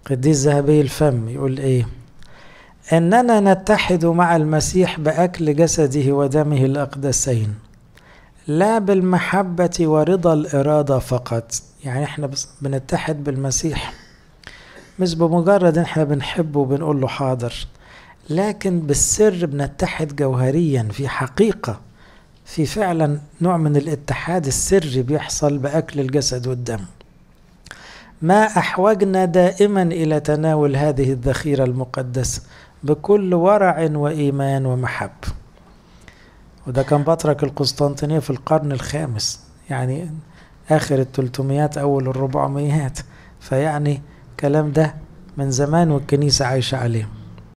قديس ذهبي الفم يقول ايه اننا نتحد مع المسيح باكل جسده ودمه الاقدسين لا بالمحبه ورضا الاراده فقط يعني احنا بس بنتحد بالمسيح مش بمجرد احنا بنحبه وبنقول له حاضر لكن بالسر بنتحد جوهريا في حقيقه في فعلا نوع من الاتحاد السري بيحصل باكل الجسد والدم ما احوجنا دائما الى تناول هذه الذخيره المقدسه بكل ورع وايمان ومحب وده كان بطرك القسطنطينيه في القرن الخامس يعني اخر التلتميات اول الربعميات فيعني الكلام ده من زمان والكنيسه عايشه عليه